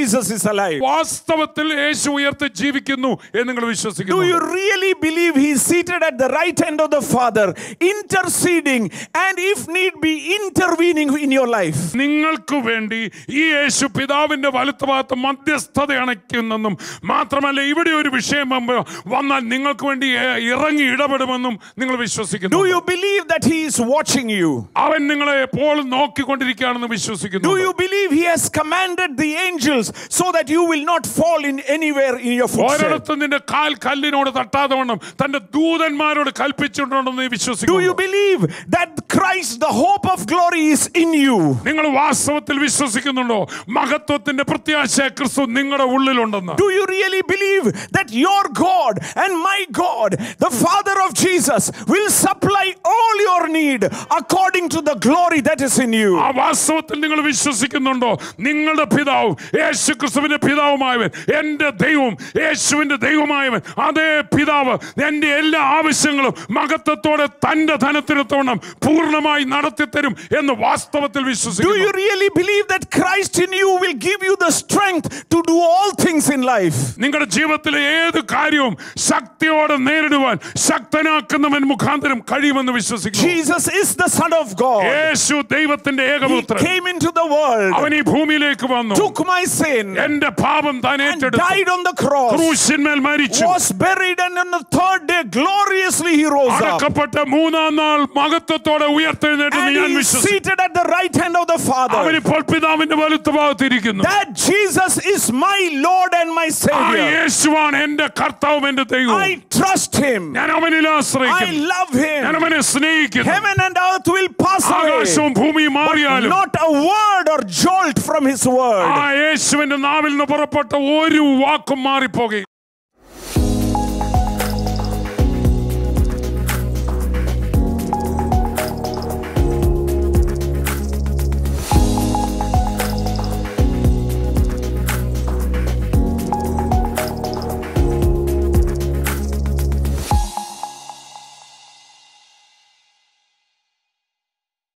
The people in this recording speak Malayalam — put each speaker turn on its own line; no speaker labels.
Jesus is alive?
വാസ്തവത്തിൽ യേശു ഉയർത്ത് ജീവിക്കുന്നു എന്ന് നിങ്ങൾ
Do
വിശ്വസിക്കുന്നു
you really believe he is seated at the right hand of the Father, interceding and if need be intervening in your life?
നിങ്ങൾക്ക് വേണ്ടി ഈ യേശു പിതാവിന്റെ വലത്തുഭാഗത്ത് മധ്യസ്ഥത അണയ്ക്കുന്നെന്നും മാത്രമല്ല ഇവിടെ ഒരു വിഷയം വമ്പ- വന്നാൽ നിങ്ങൾക്ക് വേണ്ടി ഏ- ഇറങ്ങി ഇടപെടുമെന്നും നിങ്ങൾ
Do
വിശ്വസിക്കുന്നു
you believe that he is watching you?
അവൻ നിങ്ങളെ എപ്പോഴും നോക്കിക്കൊണ്ടിരിക്കുകയാണെന്ന് വിശ്വസിക്കുന്നു
Do you believe he has commanded the angels so that you will not fall in anywhere in your footsteps?
ഒരിടത്തും നിന്റെ കാൽ കല്ലിനോട് തട്ടാതെ വണ്ണം തന്റെ ദൂതന്മാരോട് കൽപ്പിച്ചിട്ടുണ്ടെന്ന് നീ
Do you
വിശ്വസിക്കുന്നു
believe that Christ, the hope of glory, is in you?
നിങ്ങൾ വാസ്തവത്തിൽ വിശ്വസിക്കുന്നുണ്ടോ മഹത്വത്തിന്റെ പ്രത്യാശ ക്രിസ്തു നിങ്ങളുടെ ഉള്ളിലുണ്ടെന്ന്
Do you really believe that your God and my God, the Father of Jesus, will supply all your need according to the glory that is in you?
ആ വാസ്തവത്തിൽ നിങ്ങൾ വിശ്വസിക്കുന്നുണ്ടോ നിങ്ങളുടെ പിതാവും യേശു ക്രിസ്തുവിന്റെ പിതാവുമായവൻ എന്റെ ദൈവവും യേശുവിന്റെ ദൈവമായവൻ അതേ പിതാവ് എന്റെ എല്ലാ ആവശ്യങ്ങളും മഹത്വത്തോടെ തന്റെ ധനത്തിനത്തോണം പൂർണ്ണമായി നടത്തിത്തരും എന്ന് വാസ്തവത്തിൽ
Do
വിശ്വസിക്കുന്നു
you really believe that Christ in you will give you the strength to do all things in life?
നിങ്ങളുടെ ജീവിതത്തിലെ ഏത് കാര്യവും ശക്തിയോടെ നേരിടുവാൻ ശക്തനാക്കുന്നവൻ മുഖാന്തരം കഴിയുമെന്ന് വിശ്വസിക്കുന്നു
Jesus is the Son of God.
യേശു ദൈവത്തിന്റെ
He
ഏകപുത്രൻ
came into the world,
അവൻ ഈ ഭൂമിയിലേക്ക് വന്നു
took my sin,
എന്റെ പാപം താൻ
and
ഏറ്റെടുത്തു
died on the cross,
ക്രൂശിന്മേൽ മരിച്ചു
was buried, and on the third day, gloriously he rose up.
അടക്കപ്പെട്ട മൂന്നാം നാൾ മഹത്വത്തോടെ ഉയർത്തെഴുന്നേറ്റെന്ന്
And
ഞാൻ
he is
വിശ്വസിക്കുന്നു
seated at the right hand of the Father.
അവനിപ്പോൾ പിതാവിന്റെ വലുത്ത ഭാഗത്തിരിക്കുന്നു
That Jesus is my Lord and my
ആ
Savior.
യേശുവാണ് എന്റെ കർത്താവും എന്റെ ദൈവവും
I trust him.
ഞാൻ അവനിൽ
I
ആശ്രയിക്കുന്നു
love
ഞാൻ
him.
അവനെ സ്നേഹിക്കുന്നു
Heaven and earth will pass away.
ആകാശവും ഭൂമിയും മാറിയാലും
Not a word or jolt from his word.
ആ യേശുവിന്റെ നാവിൽ നിന്ന് പുറപ്പെട്ട ഒരു വാക്കും മാറിപ്പോകയും